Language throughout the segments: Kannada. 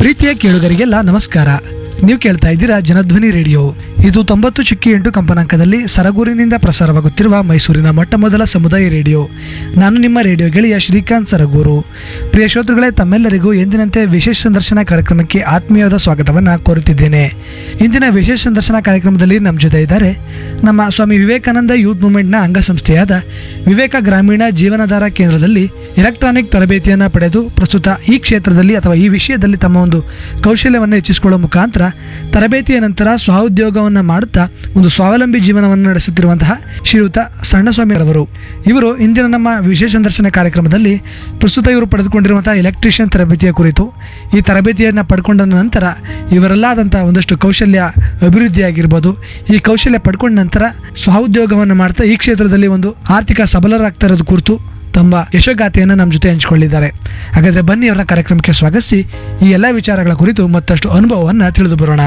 ಪ್ರೀತಿಯ ಕೇಳುಗರಿಗೆಲ್ಲ ನಮಸ್ಕಾರ ನೀವು ಕೇಳ್ತಾ ಇದ್ದೀರಾ ಜನಧ್ವನಿ ರೇಡಿಯೋ ಇದು ತೊಂಬತ್ತು ಚಿಕ್ಕಿ ಎಂಟು ಕಂಪನಾಂಕದಲ್ಲಿ ಸರಗೂರಿನಿಂದ ಪ್ರಸಾರವಾಗುತ್ತಿರುವ ಮೈಸೂರಿನ ಮೊಟ್ಟ ಮೊದಲ ಸಮುದಾಯ ರೇಡಿಯೋ ನಾನು ನಿಮ್ಮ ರೇಡಿಯೋ ಗೆಳೆಯ ಶ್ರೀಕಾಂತ್ ಸರಗೂರು ಪ್ರಿಯ ಶ್ರೋತೃಗಳೇ ತಮ್ಮೆಲ್ಲರಿಗೂ ಎಂದಿನಂತೆ ವಿಶೇಷ ಸಂದರ್ಶನ ಕಾರ್ಯಕ್ರಮಕ್ಕೆ ಆತ್ಮೀಯವಾದ ಸ್ವಾಗತವನ್ನು ಕೋರುತ್ತಿದ್ದೇನೆ ಇಂದಿನ ವಿಶೇಷ ಸಂದರ್ಶನ ಕಾರ್ಯಕ್ರಮದಲ್ಲಿ ನಮ್ಮ ಜೊತೆ ಇದ್ದಾರೆ ನಮ್ಮ ಸ್ವಾಮಿ ವಿವೇಕಾನಂದ ಯೂತ್ ಮೂವ್ಮೆಂಟ್ನ ಅಂಗಸಂಸ್ಥೆಯಾದ ವಿವೇಕ ಗ್ರಾಮೀಣ ಜೀವನಾಧಾರ ಕೇಂದ್ರದಲ್ಲಿ ಎಲೆಕ್ಟ್ರಾನಿಕ್ ತರಬೇತಿಯನ್ನು ಪಡೆದು ಪ್ರಸ್ತುತ ಈ ಕ್ಷೇತ್ರದಲ್ಲಿ ಅಥವಾ ಈ ವಿಷಯದಲ್ಲಿ ತಮ್ಮ ಒಂದು ಕೌಶಲ್ಯವನ್ನು ಹೆಚ್ಚಿಸಿಕೊಳ್ಳುವ ಮುಖಾಂತರ ತರಬೇತಿಯ ನಂತರ ಸ್ವಉದ್ಯೋಗವನ್ನು ಮಾಡುತ್ತಾ ಒಂದು ಸ್ವಾವಲಂಬಿ ಜೀವನವನ್ನು ನಡೆಸುತ್ತಿರುವಂತಹ ಶ್ರೀಯುತ ಸಣ್ಣಸ್ವಾಮಿರವರು ಇವರು ಇಂದಿನ ನಮ್ಮ ವಿಶೇಷ ಸಂದರ್ಶನ ಕಾರ್ಯಕ್ರಮದಲ್ಲಿ ಪ್ರಸ್ತುತ ಇವರು ಪಡೆದುಕೊಂಡಿರುವಂತಹ ಎಲೆಕ್ಟ್ರಿಷಿಯನ್ ತರಬೇತಿಯ ಕುರಿತು ಈ ತರಬೇತಿಯನ್ನು ಪಡ್ಕೊಂಡ ನಂತರ ಇವರಲ್ಲಾದಂಥ ಒಂದಷ್ಟು ಕೌಶಲ್ಯ ಅಭಿವೃದ್ಧಿಯಾಗಿರ್ಬೋದು ಈ ಕೌಶಲ್ಯ ಪಡ್ಕೊಂಡ ನಂತರ ಸ್ವಉದ್ಯೋಗವನ್ನು ಮಾಡ್ತಾ ಈ ಕ್ಷೇತ್ರದಲ್ಲಿ ಒಂದು ಆರ್ಥಿಕ ಸಬಲರಾಗ್ತಾ ಇರೋದು ಕುರಿತು ತಮ್ಮ ಯಶೋಗಾಥೆಯನ್ನು ನಮ್ಮ ಜೊತೆ ಹಂಚಿಕೊಂಡಿದ್ದಾರೆ ಹಾಗಾದರೆ ಬನ್ನಿ ಅವರ ಕಾರ್ಯಕ್ರಮಕ್ಕೆ ಸ್ವಾಗತಿಸಿ ಈ ಎಲ್ಲ ವಿಚಾರಗಳ ಕುರಿತು ಮತ್ತಷ್ಟು ಅನುಭವವನ್ನು ತಿಳಿದು ಬರೋಣ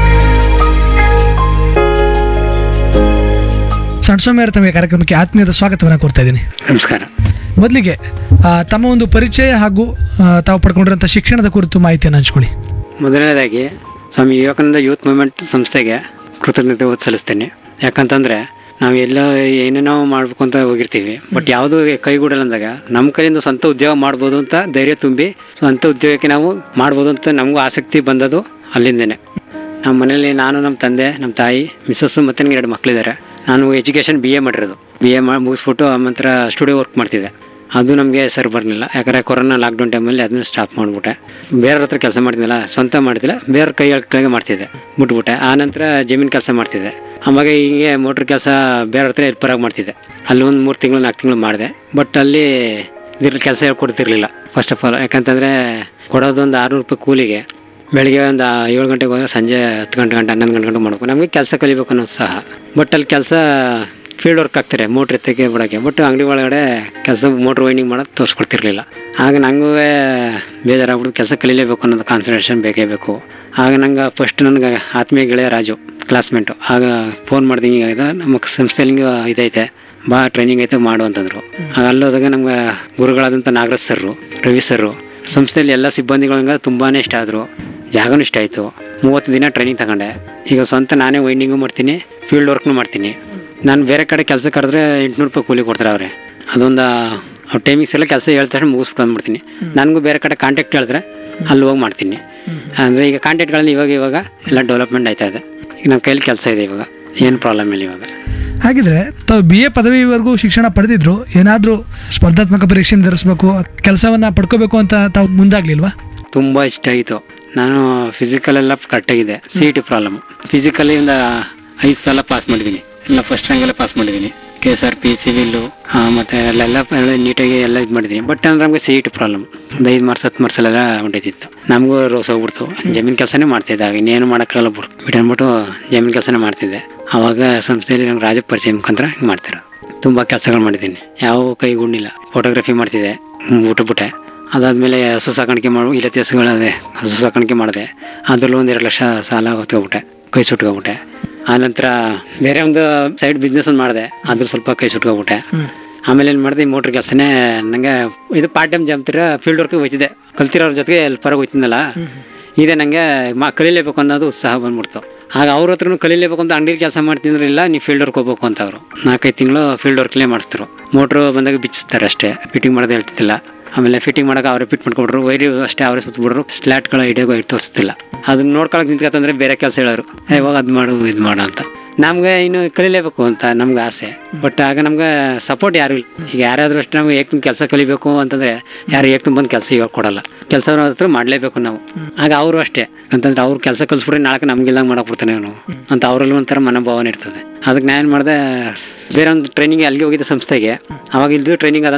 ಸಣ್ಸ್ವಾಮಿ ಅವರ ತಮಗೆ ಕಾರ್ಯಕ್ರಮಕ್ಕೆ ಆತ್ಮೀಯದ ಸ್ವಾಗತವನ್ನು ಕೊಡ್ತಾ ಇದ್ದೀನಿ ನಮಸ್ಕಾರ ಮೊದಲಿಗೆ ಆ, ತಮ್ಮ ಒಂದು ಪರಿಚಯ ಹಾಗೂ ಆ, ತಾವು ಪಡ್ಕೊಂಡಿರುವಂಥ ಶಿಕ್ಷಣದ ಕುರಿತು ಮಾಹಿತಿಯನ್ನು ಹಂಚ್ಕೊಳ್ಳಿ ಮೊದಲನೇದಾಗಿ ಸ್ವಾಮಿ ವಿವೇಕಾನಂದ ಯೂತ್ ಮೂವ್ಮೆಂಟ್ ಸಂಸ್ಥೆಗೆ ಕೃತಜ್ಞತೆ ಸಲ್ಲಿಸ್ತೇನೆ ಯಾಕಂತಂದ್ರೆ ನಾವು ಎಲ್ಲ ಏನೇನೋ ಮಾಡ್ಬೇಕು ಅಂತ ಹೋಗಿರ್ತೀವಿ ಬಟ್ ಯಾವುದು ಕೈಗೂಡಲ್ಲ ಅಂದಾಗ ನಮ್ಮ ಕೈಯಿಂದ ಸ್ವಂತ ಉದ್ಯೋಗ ಮಾಡ್ಬೋದು ಅಂತ ಧೈರ್ಯ ತುಂಬಿ ಸ್ವಂತ ಉದ್ಯೋಗಕ್ಕೆ ನಾವು ಮಾಡ್ಬೋದು ಅಂತ ನಮಗೂ ಆಸಕ್ತಿ ಬಂದದು ಅಲ್ಲಿಂದನೇ ನಮ್ಮ ಮನೇಲಿ ನಾನು ನಮ್ಮ ತಂದೆ ನಮ್ಮ ತಾಯಿ ಮಿಸ್ಸಸ್ಸು ಮತ್ತು ನನಗೆ ಎರಡು ಮಕ್ಕಳಿದ್ದಾರೆ ನಾನು ಎಜುಕೇಷನ್ ಬಿ ಎ ಮಾಡಿರೋದು ಬಿ ಎ ಮಾಡಿ ಮುಗಿಸ್ಬಿಟ್ಟು ಆಮಂತ್ರ ಸ್ಟುಡಿಯೋ ವರ್ಕ್ ಮಾಡ್ತಿದ್ದೆ ಅದು ನಮಗೆ ಸರಿ ಬರಲಿಲ್ಲ ಯಾಕಂದರೆ ಕೊರೋನಾ ಲಾಕ್ಡೌನ್ ಟೈಮಲ್ಲಿ ಅದನ್ನ ಸ್ಟಾಪ್ ಮಾಡಿಬಿಟ್ಟೆ ಬೇರೆಯವ್ರ ಹತ್ರ ಕೆಲಸ ಮಾಡ್ತಿದ್ದಿಲ್ಲ ಸ್ವಂತ ಮಾಡ್ತಿಲ್ಲ ಬೇರೆ ಕೈ ಕೆಳಗೆ ಮಾಡ್ತಿದ್ದೆ ಬಿಟ್ಬಿಟ್ಟೆ ಆ ನಂತರ ಜಮೀನು ಕೆಲಸ ಮಾಡ್ತಿದ್ದೆ ಆವಾಗ ಹೀಗೆ ಮೋಟ್ರ್ ಕೆಲಸ ಬೇರೆಯವ್ರ ಹತ್ರ ಹೆಲ್ಪರಾಗಿ ಮಾಡ್ತಿದ್ದೆ ಅಲ್ಲಿ ಒಂದು ಮೂರು ತಿಂಗಳು ನಾಲ್ಕು ತಿಂಗಳು ಮಾಡಿದೆ ಬಟ್ ಅಲ್ಲಿ ಇದ್ರಲ್ಲಿ ಕೆಲಸ ಹೇಳ್ಕೊಡ್ತಿರ್ಲಿಲ್ಲ ಫಸ್ಟ್ ಆಫ್ ಆಲ್ ಯಾಕಂತಂದರೆ ಕೊಡೋದೊಂದು ಆರುನೂರು ರೂಪಾಯಿ ಕೂಲಿಗೆ ಬೆಳಿಗ್ಗೆ ಒಂದು ಏಳು ಗಂಟೆಗೆ ಹೋದ್ರೆ ಸಂಜೆ ಹತ್ತು ಗಂಟೆ ಗಂಟೆ ಹನ್ನೊಂದು ಗಂಟೆ ಗಂಟೆ ಮಾಡ್ಬೇಕು ನಮಗೆ ಕೆಲಸ ಕಲಿಬೇಕು ಅನ್ನೋದು ಸಹ ಬಟ್ ಅಲ್ಲಿ ಕೆಲಸ ಫೀಲ್ಡ್ ವರ್ಕ್ ಆಗ್ತಾರೆ ಮೋಟ್ರ್ ಎತ್ತಕ್ಕೆ ಬಿಡೋಕ್ಕೆ ಬಟ್ ಅಂಗಡಿ ಒಳಗಡೆ ಕೆಲಸ ಮೋಟ್ರ್ ವೈಂಡಿಂಗ್ ಮಾಡೋದು ತೋರಿಸ್ಕೊಡ್ತಿರ್ಲಿಲ್ಲ ಆಗ ನನಗೂ ಬೇಜಾರಾಗ್ಬಿಟ್ಟು ಕೆಲಸ ಕಲಿಲೇಬೇಕು ಅನ್ನೋದು ಕಾನ್ಸಂಟ್ರೇಷನ್ ಬೇಕೇ ಬೇಕು ಆಗ ನಂಗೆ ಫಸ್ಟ್ ನನಗೆ ಆತ್ಮೀಯ ಗೆಳೆಯ ರಾಜು ಕ್ಲಾಸ್ಮೇಟು ಆಗ ಫೋನ್ ಮಾಡ್ದಂಗೆ ಆಗಿದೆ ನಮ್ಮ ಸಂಸ್ಥೆಯಲ್ಲಿ ಹಿಂಗೆ ಇದೈತೆ ಬಾ ಟ್ರೈನಿಂಗ್ ಐತೆ ಮಾಡು ಅಂತಂದ್ರು ಆಗ ಅಲ್ಲೋದಾಗ ನಮ್ಗೆ ಗುರುಗಳಾದಂಥ ನಾಗರಾಜ್ ಸರ್ರು ರವಿ ಸರ್ರು ಸಂಸ್ಥೆಯಲ್ಲಿ ಎಲ್ಲ ಸಿಬ್ಬಂದಿಗಳಂಗ ತುಂಬಾ ಇಷ್ಟ ಆದರು ಜಾಗನೂ ಇಷ್ಟ ಆಯಿತು ಮೂವತ್ತು ದಿನ ಟ್ರೈನಿಂಗ್ ತಗೊಂಡೆ ಈಗ ಸ್ವಂತ ನಾನೇ ವೈಂಡಿಂಗು ಮಾಡ್ತೀನಿ ಫೀಲ್ಡ್ ವರ್ಕ್ನು ಮಾಡ್ತೀನಿ ನಾನು ಬೇರೆ ಕಡೆ ಕೆಲಸ ಕರೆದ್ರೆ ಎಂಟುನೂರು ರೂಪಾಯಿ ಕೂಲಿ ಕೊಡ್ತಾರೆ ಅವ್ರೆ ಅದೊಂದು ಅವ್ರ ಟೈಮಿಂಗ್ಸ್ ಎಲ್ಲ ಕೆಲಸ ಹೇಳ್ದ ತಕ್ಷಣ ಮುಗಿಸ್ಬಿಟ್ಟು ಬಂದ್ಬಿಡ್ತೀನಿ ನನಗೂ ಬೇರೆ ಕಡೆ ಕಾಂಟ್ಯಾಕ್ಟ್ ಹೇಳಿದ್ರೆ ಅಲ್ಲಿ ಹೋಗಿ ಮಾಡ್ತೀನಿ ಅಂದರೆ ಈಗ ಕಾಂಟ್ಯಾಕ್ಟ್ಗಳಲ್ಲಿ ಇವಾಗ ಇವಾಗ ಎಲ್ಲ ಡೆವಲಪ್ಮೆಂಟ್ ಆಯ್ತಾ ಇದೆ ಈಗ ನಮ್ಮ ಕೈಲಿ ಕೆಲಸ ಇದೆ ಇವಾಗ ಏನು ಪ್ರಾಬ್ಲಮ್ ಇಲ್ಲ ಇವಾಗ ಹಾಗಿದ್ರೆ ತಾವು ಬಿ ಎ ಪದವಿವರೆಗೂ ಶಿಕ್ಷಣ ಪಡೆದಿದ್ರು ಏನಾದರೂ ಸ್ಪರ್ಧಾತ್ಮಕ ಪರೀಕ್ಷೆ ಎದುರಿಸಬೇಕು ಕೆಲಸವನ್ನ ಪಡ್ಕೋಬೇಕು ಅಂತ ತಾವು ಮುಂದಾಗ್ಲಿಲ್ವಾ ತುಂಬ ಇಷ್ಟ ಆಯಿತು ನಾನು ಫಿಸಿಕಲ್ ಎಲ್ಲ ಕರೆಕ್ಟಾಗಿದೆ ಸಿ ಟಿ ಪ್ರಾಬ್ಲಮ್ ಫಿಸಿಕಲಿ ಒಂದು ಐದು ಸಲ ಪಾಸ್ ಮಾಡಿದ್ದೀನಿ ಎಲ್ಲ ಫಸ್ಟ್ ರ್ಯಾಂಕೆಲ್ಲ ಪಾಸ್ ಮಾಡಿದ್ದೀನಿ K S R P civil ಮತ್ತು ಅಲ್ಲೆಲ್ಲ ನೀಟಾಗಿ ಎಲ್ಲ ಇದು ಮಾಡಿದ್ದೀನಿ ಬಟ್ ಅಂದ್ರೆ ನಮಗೆ ಸಿ ಟಿ ಪ್ರಾಬ್ಲಮ್ ಒಂದು ಐದು ಮಾರ್ಕ್ಸ್ ಹತ್ತು ಮಾರ್ಕ್ಸ್ ಎಲ್ಲ ಹೊಂಟೈತಿತ್ತು ನಮಗೂ ರೋಸ್ ಹೋಗ್ಬಿಡ್ತು ಜಮೀನು ಕೆಲಸನೇ ಮಾಡ್ತಿದ್ದೆ ಆಗ ಇನ್ನೇನು ಮಾಡೋಕ್ಕಾಗಲ್ಲ ಬಿಡು ಬಿಟ್ಟು ಅಂದ್ಬಿಟ್ಟು ಜಮೀನು ಕೆಲಸನೇ ಮಾಡ್ತಿದ್ದೆ ಆವಾಗ ಸಂಸ್ಥೆಯಲ್ಲಿ ನಂಗೆ ರಾಜ ಪರಿಚಯ ಮುಖಾಂತರ ಹಿಂಗೆ ಮಾಡ್ತಿರೋ ತುಂಬ ಕೆಲಸಗಳು ಮಾಡಿದ್ದೀನಿ ಯಾವ ಕೈಗೊಂಡಿಲ್ಲ ಫೋಟೋಗ್ರಫಿ ಮಾಡ್ತಿದ್ದೆ ಬಿಟ್ಟುಬಿಟ್ಟೆ ಅದಾದಮೇಲೆ ಹಸು ಸಾಕಾಣಿಕೆ ಮಾಡು ಇಲ್ಲತಿ ಹಸುಗಳದೆ ಹಸು ಸಾಕಾಣಿಕೆ ಮಾಡಿದೆ ಅದರಲ್ಲೂ ಒಂದು ಎರಡು ಲಕ್ಷ ಸಾಲ ಹೊತ್ಕೊಬಿಟ್ಟೆ ಕೈ ಸುಟ್ಕೊಬಿಟ್ಟೆ ಆನಂತರ ಬೇರೆ ಒಂದು ಸೈಡ್ ಬಿಸ್ನೆಸ್ ಒಂದು ಮಾಡಿದೆ ಅದ್ರ ಸ್ವಲ್ಪ ಕೈ ಸುಟ್ಕೊಬಿಟ್ಟೆ ಆಮೇಲೆ ಏನು ಮಾಡಿದೆ ಈ ಮೋಟ್ರ್ ಕೆಲಸನೇ ನನಗೆ ಇದು ಪಾರ್ಟ್ ಟೈಮ್ ಜಂಪ್ತಿರ ಫೀಲ್ಡ್ ವರ್ಕ್ ಹೋಯ್ತಿದ್ದೆ ಕಲ್ತಿರೋರ ಜೊತೆಗೆ ಎಲ್ಪರಾಗಿ ಹೋಯ್ತಿದ್ನಲ್ಲ ಇದೆ ನನಗೆ ಮಾ ಕಲೀಲೇಬೇಕು ಅನ್ನೋದು ಉತ್ಸಾಹ ಬಂದ್ಬಿಡ್ತು ಆಗ ಅವ್ರ ಹತ್ರನೂ ಕಲೀಲೇಬೇಕು ಅಂತ ಅಂಗಡಿ ಕೆಲಸ ಮಾಡ್ತಿದ್ರೆ ಇಲ್ಲ ನೀವು ಫೀಲ್ಡ್ ವರ್ಕ್ ಹೋಗ್ಬೇಕು ಅಂತ ಅವರು ನಾಲ್ಕೈದು ತಿಂಗಳು ಫೀಲ್ಡ್ ವರ್ಕ್ಲೇ ಮಾಡಿಸ್ತಾರೆ ಮೋಟ್ರು ಬಂದಾಗ ಬಿಚ್ಚಿಸ್ತಾರೆ ಅಷ್ಟೇ ಫಿಟ್ಟಿಂಗ್ ಮಾಡೋದು ಹೇಳ್ತಿದ್ದಿಲ್ಲ ಆಮೇಲೆ ಫಿಟ್ಟಿಂಗ್ ಮಾಡಕ್ಕೆ ಅವರೇ ಫಿಟ್ ಮಾಡ್ಕೊಬಿಟ್ರು ವೈರಿ ಅಷ್ಟೇ ಅವರೇ ಸುತ್ತಬಿಟ್ರು ಸ್ಲಾಟ್ಗಳ ಹಿಡಿಯೋಕೆ ಇಟ್ಟು ತೋರಿಸ್ತಿಲ್ಲ ಅದನ್ನ ನೋಡ್ಕೊಳಕ್ ನಿಂತ್ಕೊತಂದ್ರೆ ಬೇರೆ ಕೆಲಸ ಹೇಳೋರು "ಏ, ಇವಾಗ ಅದು ಮಾಡು ಇದು ಮಾಡು ಅಂತ ನಮ್ಗೆ ಇನ್ನು ಕಲಿಲೇಬೇಕು ಅಂತ ನಮ್ಗೆ ಆಸೆ ಬಟ್ ಆಗ ನಮ್ಗೆ ಸಪೋರ್ಟ್ ಯಾರು ಇಲ್ಲ ಈಗ ಯಾರಾದ್ರೂ ಅಷ್ಟೇ ನಮ್ಗೆ ಏಕ್ ಕೆಲಸ ಕಲಿಬೇಕು ಅಂತಂದ್ರೆ ಯಾರು ಏಕ್ ಬಂದು ಕೆಲಸ ಹೇಳ್ಕೊಡಲ್ಲ ಕೆಲಸ ಹತ್ರ ಮಾಡಲೇಬೇಕು ನಾವು ಆಗ ಅವರು ಅಷ್ಟೇ ಅಂತಂದ್ರೆ ಅವ್ರು ಕೆಲಸ ಕಲಿಸ್ಬಿಟ್ರೆ ನಾಳೆ ನಮ್ಗಿಲ್ದಂಗೆ ಮಾಡಕ್ ಬಿಡ್ತಾನೆ ಅವನು ಅಂತ ಅವರಲ್ಲಿ ಒಂಥರ ಮನೋಭಾವನೆ ಇರ್ತದೆ ಅದಕ್ಕೆ ನಾನು ಏನು ಮಾಡಿದೆ ಬೇರೆ ಒಂದು ಟ್ರೈನಿಂಗ್ ಅಲ್ಲಿಗೆ ಹೋಗಿದ್ದೆ ಸಂಸ್ಥೆಗೆ ಅವಾಗ ಇಲ್ದು ಟ್ರೈನಿಂಗ್ ಆದ